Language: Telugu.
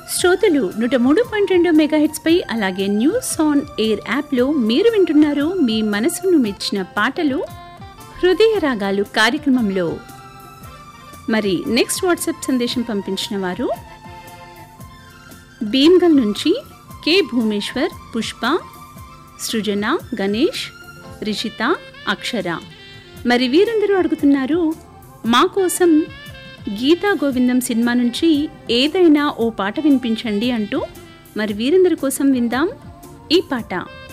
శ్రోతలు నూట మూడు పాయింట్ రెండు మెగాహెట్స్పై అలాగే న్యూస్ ఆన్ ఎయిర్ యాప్లో మీరు వింటున్నారు మీ మనసును మెచ్చిన పాటలు హృదయ రాగాలు కార్యక్రమంలో మరి నెక్స్ట్ వాట్సాప్ సందేశం పంపించిన వారు భీమ్గల్ నుంచి కె భూమేశ్వర్ పుష్ప సృజన గణేష్ రిషిత అక్షర మరి వీరందరూ అడుగుతున్నారు మా కోసం గీతా గోవిందం సినిమా నుంచి ఏదైనా ఓ పాట వినిపించండి అంటూ మరి వీరందరి కోసం విందాం ఈ పాట